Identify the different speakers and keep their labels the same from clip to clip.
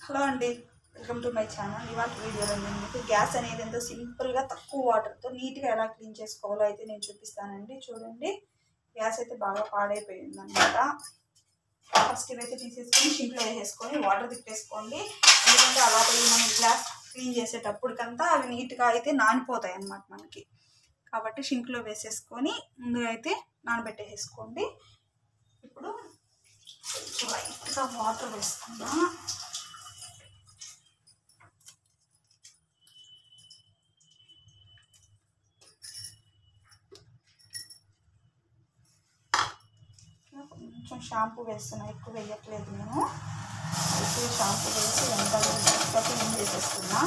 Speaker 1: hello అండి welcome to my channel ఇవాళ వీడియోలో నేను మీకు గ్యాస్ అనేది ఎంతో సింపుల్గా తక్కువ వాటర్తో నీట్గా ఎలా క్లీన్ చేసుకోవాలో అయితే నేను చూపిస్తానండి చూడండి గ్యాస్ అయితే బాగా పాడైపోయింది అనమాట ఫస్ట్ ఇవైతే తీసేసుకొని షింక్లో వేసేసుకొని వాటర్ తిప్పేసుకోండి ఎందుకంటే అలా పోయి మనం గ్లాస్ క్లీన్ చేసేటప్పటికంతా అవి నీట్గా అయితే నానిపోతాయి అన్నమాట మనకి కాబట్టి షింక్లో వేసేసుకొని ముందుగా అయితే నానబెట్టేసేసుకోండి ఇప్పుడు కొంచెం లైట్గా వాటర్ వేసుకుందాం కొంచెం షాంపూ వేస్తున్నా ఎక్కువ వేయట్లేదు నేను ఎక్కువ షాంపూ వేసి ఎంత క్లీన్ చేసేస్తున్నా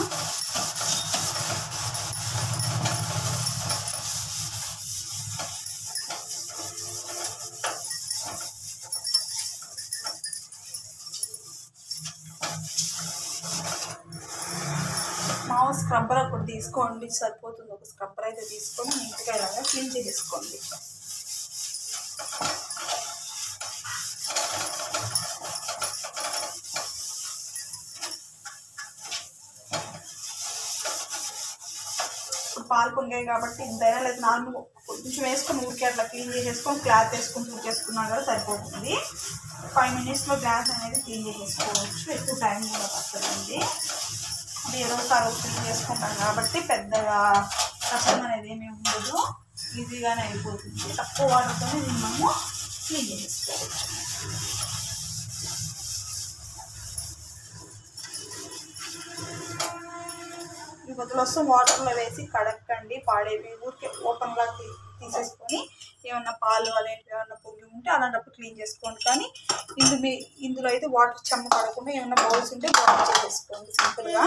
Speaker 1: మామూలు స్క్రబ్బర్ ఒకటి తీసుకోండి సరిపోతుంది ఒక స్క్రబ్బర్ అయితే తీసుకొని నీట్గా ఇలాగా క్లీన్ చేసేసుకోండి ఇప్పుడు పాలు పొంగాయి కాబట్టి ఇంతైనా లేదు నార్మల్ కొంచెం వేసుకొని ఊరికే అట్లా క్లీన్ చేసేసుకొని క్లాత్ వేసుకొని ఊరికేసుకున్నా కూడా సరిపోతుంది ఫైవ్ మినిట్స్లో గ్లాస్ అనేది క్లీన్ చేసేసుకోవచ్చు ఎక్కువ టైం కూడా పడుతుందండి అది ఏదో ఒకసారి క్లీన్ చేసుకుంటాం కాబట్టి పెద్దగా కష్టం అనేది ఏమీ ఉండదు ఈజీగానే అయిపోతుంది తక్కువ వాటర్తోనే దీన్ని మనము క్లీన్ చేసేసుకోవచ్చు ఈ బదులు వస్తే వాటర్లో వేసి కడక్కండి పాడేవి ఊరికే ఓపెన్గా తీ- తీసేసుకొని ఏమన్నా పాలు అలాంటివి ఏమన్నా పొంగి ఉంటే అలాంటప్పుడు క్లీన్ చేసుకోండి కానీ ఇందు మీ ఇందులో అయితే వాటర్ చెమ్మ పడకుండా ఏమన్నా బౌల్స్ ఉంటే బాగా చేసేసుకోండి సింపుల్గా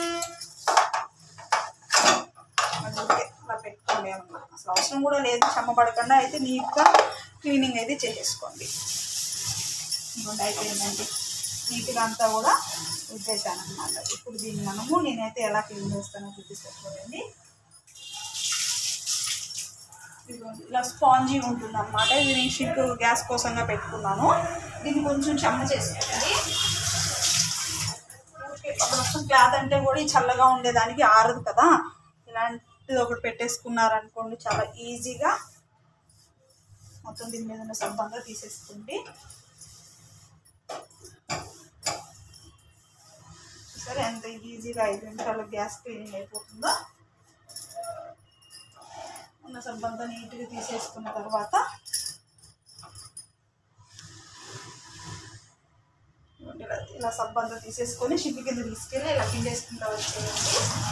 Speaker 1: అందుకే అలా పెట్టుకోండి ఏమన్నా అసలు అవసరం కూడా లేదు చెమ్మ పడకుండా అయితే నీట్గా క్లీనింగ్ అయితే చేసేసుకోండి ఇంకోటి అయిపోయిందండి నీట్గా అంతా కూడా ఉద్దేశాను అనమాట ఇప్పుడు దీన్ని మనము నేనైతే ఎలా క్లీన్ చేస్తానో చూపిస్తాను చూడండి ఇదిగోండి, ఇలా స్పాంజీ ఉంటుంది అనమాట ఇది నేను షింక్ గ్యాస్ కోసంగా పెట్టుకున్నాను దీన్ని కొంచెం చెమ్మ చేసుకోండి ఊరికే అప్పుడు మొత్తం క్లాత్ అంటే కూడా ఈ చల్లగా ఉండేదానికి ఆరదు కదా ఇలాంటిది ఒకటి పెట్టేసుకున్నారనుకోండి చాలా ఈజీగా మొత్తం దీని మీద ఉన్న సబ్బంగా తీసేసుకోండి సరే ఎంత ఈజీగా ఐదు నిమిషాలు గ్యాస్ క్లీనింగ్ అయిపోతుందో ఉన్న సబ్బంతా నీట్గా తీసేసుకున్న తర్వాత ఇదిగోండి ఇలా ఇలా సబ్బంతా తీసేసుకొని షింక్ కింద తీసుకెళ్ళి ఇలా పిండేసుకుంటా వచ్చేయండి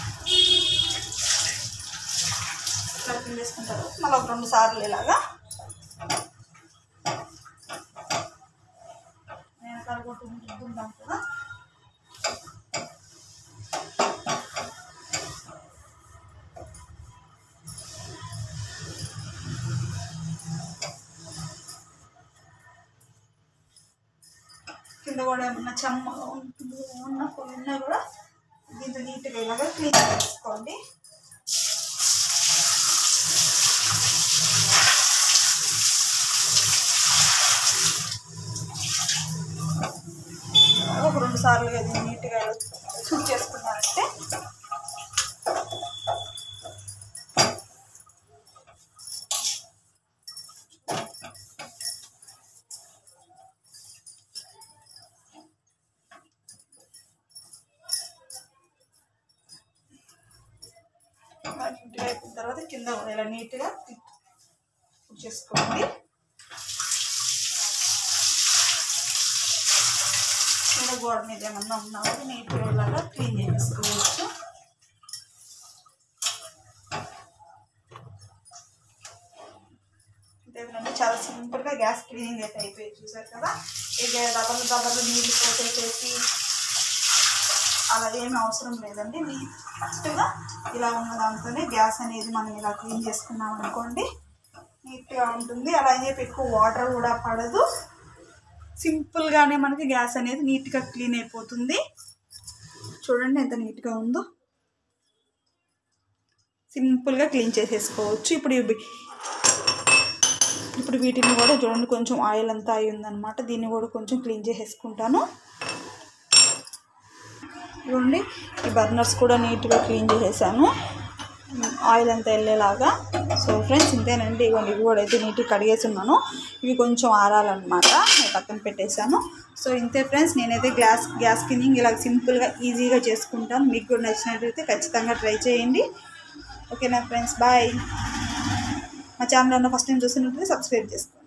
Speaker 1: ఇలా పిండేసుకుంటారు మళ్ళీ ఒక రెండు సార్లు ఇలాగా నేను కలుగుతూ రుద్దుంటాం కదా కింద కూడా ఏమన్నా చెమ్మగా ఉంటుంది ఏమన్నా కొన్ని ఉన్నా కూడా దీంతో నీట్గా ఇలాగా క్లీన్ చేసుకోండి ఒక రెండు సార్లు ఇది నీట్గా శుద్ధి చేసుకున్నారంటే ఇలా నీట్గా అయిపోయిన తర్వాత కింద కూడా ఇలా నీట్గా చేసుకోండి కింద గోడ మీద ఏమన్నా ఉన్నా కూడా నీట్గా ఇలాగా క్లీన్ చేసుకోవచ్చు అంతేకాదండి చాలా సింపుల్గా గ్యాస్ క్లీనింగ్ అయితే అయిపోయింది చూసారు కదా ఇక డబల్ డబల్ నీళ్ళు పోసేసేసి అలా ఏమి అవసరం లేదండి నీట్గా ఇలా ఉన్న దాంతోనే గ్యాస్ అనేది మనం ఇలా క్లీన్ చేసుకున్నాం అనుకోండి నీట్గా ఉంటుంది అలా అని చెప్పి ఎక్కువ వాటర్ కూడా పడదు సింపుల్గానే మనకి గ్యాస్ అనేది నీట్గా క్లీన్ అయిపోతుంది చూడండి ఎంత నీట్గా ఉందో సింపుల్గా క్లీన్ చేసేసుకోవచ్చు ఇప్పుడు ఇవి ఇప్పుడు వీటిని కూడా చూడండి కొంచెం ఆయిల్ అంతా అయి ఉందన్నమాట దీన్ని కూడా కొంచెం క్లీన్ చేసేసుకుంటాను ఇవ్వండి ఈ బర్నర్స్ కూడా నీట్గా క్లీన్ చేసేసాను ఆయిల్ అంతా వెళ్ళేలాగా సో ఫ్రెండ్స్ ఇంతేనండి ఇవ్వండి ఇవి కూడా అయితే నీట్గా కడిగేసి ఉన్నాను ఇవి కొంచెం ఆరాలన్నమాట నేను పక్కన పెట్టేశాను సో ఇంతే ఫ్రెండ్స్ నేనైతే గ్లాస్ గ్యాస్ క్లీనింగ్ ఇలా సింపుల్గా ఈజీగా చేసుకుంటాను మీకు కూడా నచ్చినట్లయితే ఖచ్చితంగా ట్రై చేయండి ఓకేనా ఫ్రెండ్స్ బాయ్ మా ఛానల్ ఉన్న ఫస్ట్ టైం చూసినట్లయితే సబ్స్క్రైబ్ చేసుకోండి